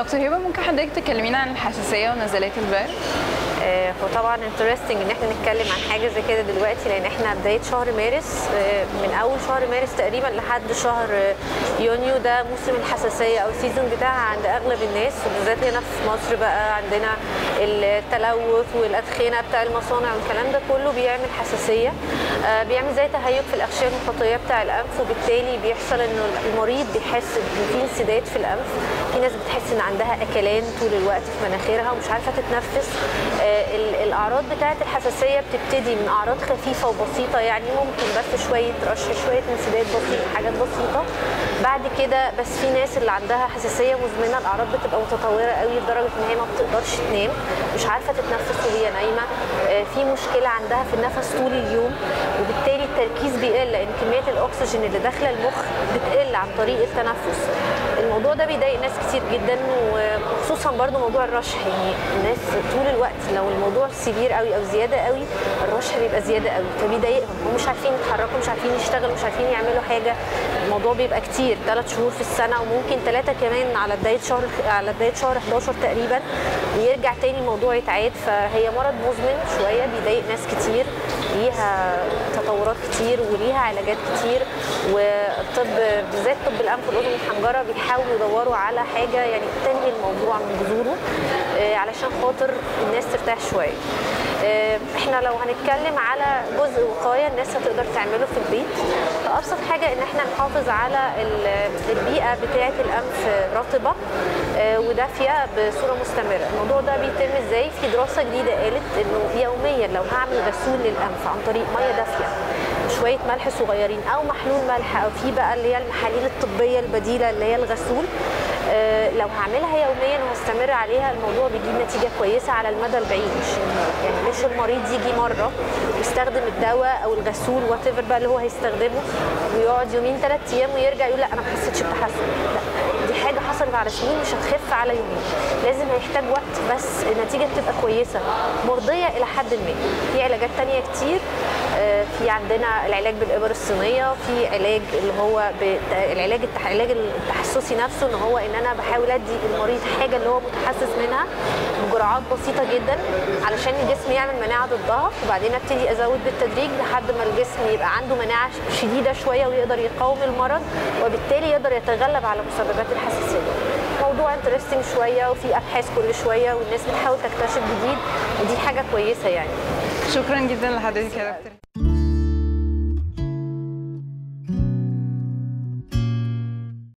دكتور هبه ممكن حضرتك تكلمينا عن الحساسيه ونزلات البرد آه، هو طبعا انترستنج ان احنا نتكلم عن حاجه زي كده دلوقتي لان احنا بدايه شهر مارس آه، من اول شهر مارس تقريبا لحد شهر آه، يونيو ده موسم الحساسيه او السيزون بتاعها عند اغلب الناس وبالذات هنا في مصر بقى عندنا التلوث والادخنه بتاع المصانع والكلام ده كله بيعمل حساسيه آه، بيعمل زي تهيج في الاغشيه المخاطيه بتاع الانف وبالتالي بيحصل انه المريض بيحس ان في انسداد في الانف في ناس بتحس ان عندها اكلان طول الوقت في مناخيرها ومش عارفه تتنفس آه، ال- الاعراض بتاعه الحساسيه بتبتدي من اعراض خفيفه وبسيطه يعني ممكن بس شويه رش شويه انسداد بسيط حاجات بسيطه بعد كده بس في ناس اللي عندها حساسيه مزمنه الاعراض بتبقى متطوره قوي لدرجه ان هي ما بتقدرش تنام مش عارفه تتنفس وهي نايمه آه، في مشكله عندها في النفس طول اليوم وبالتالي التركيز بيقل لان كميه الاكسجين اللي داخله المخ بتقل عن طريق التنفس الموضوع ده بيضايق ناس كتير جدا وخصوصا برضو موضوع الرشح يعني الناس طول الوقت لو الموضوع سيفير قوي او زياده قوي الرشح بيبقى زياده قوي فبيضايقهم ومش عارفين يتحركوا مش عارفين يشتغلوا مش عارفين يعملوا حاجه الموضوع بيبقى كتير ثلاث شهور في السنه وممكن ثلاثه كمان على بدايه شهر على بدايه شهر 11 تقريبا ويرجع تاني الموضوع يتعاد فهي مرض مزمن شويه بيضايق ناس كتير ليها تطورات كتير وليها علاجات كتير والطب بالذات طب الانف والاذن والحنجره بيحاولوا يدوروا على حاجه يعني تنهي الموضوع من جذوره آه، علشان خاطر الناس ترتاح شويه آه، احنا لو هنتكلم على جزء وقايه الناس هتقدر تعمله في البيت فابسط حاجه ان احنا نحافظ على ال- البيئه بتاعه الانف رطبه آه، ودافيه بصوره مستمره الموضوع ده بيتم ازاي في دراسه جديده قالت انه يوميا لو هعمل غسول للانف عن طريق ميه دافيه شويه ملح صغيرين او محلول ملح او في بقى اللي هي المحاليل الطبيه البديله اللي هي الغسول آه، لو هعملها يوميا وهستمر عليها الموضوع بيجيب نتيجه كويسه على المدى البعيد مش يعني مش المريض يجي مره يستخدم الدواء او الغسول وات بقى اللي هو هيستخدمه ويقعد يومين ثلاث ايام ويرجع يقول لا انا ما حسيتش بتحسن لا دي حاجه حصلت على سنين مش هتخف على يومين لازم هيحتاج وقت بس النتيجه بتبقى كويسه مرضيه الى حد ما في علاجات تانية كتير آه، في عندنا العلاج بالابر الصينيه في علاج اللي هو بت- العلاج التح- العلاج التحسسي نفسه ان هو ان انا بحاول ادي المريض حاجه اللي هو متحسس منها بجرعات بسيطه جدا علشان الجسم يعمل مناعه ضدها وبعدين ابتدي ازود بالتدريج لحد ما الجسم يبقى عنده مناعه شديده شويه ويقدر يقاوم المرض وبالتالي يقدر يتغلب على مسببات الحساسيه موضوع انترستنج شويه وفي ابحاث كل شويه والناس بتحاول تكتشف جديد ودي حاجه كويسه يعني شكرا جدا لحضرتك يا دكتور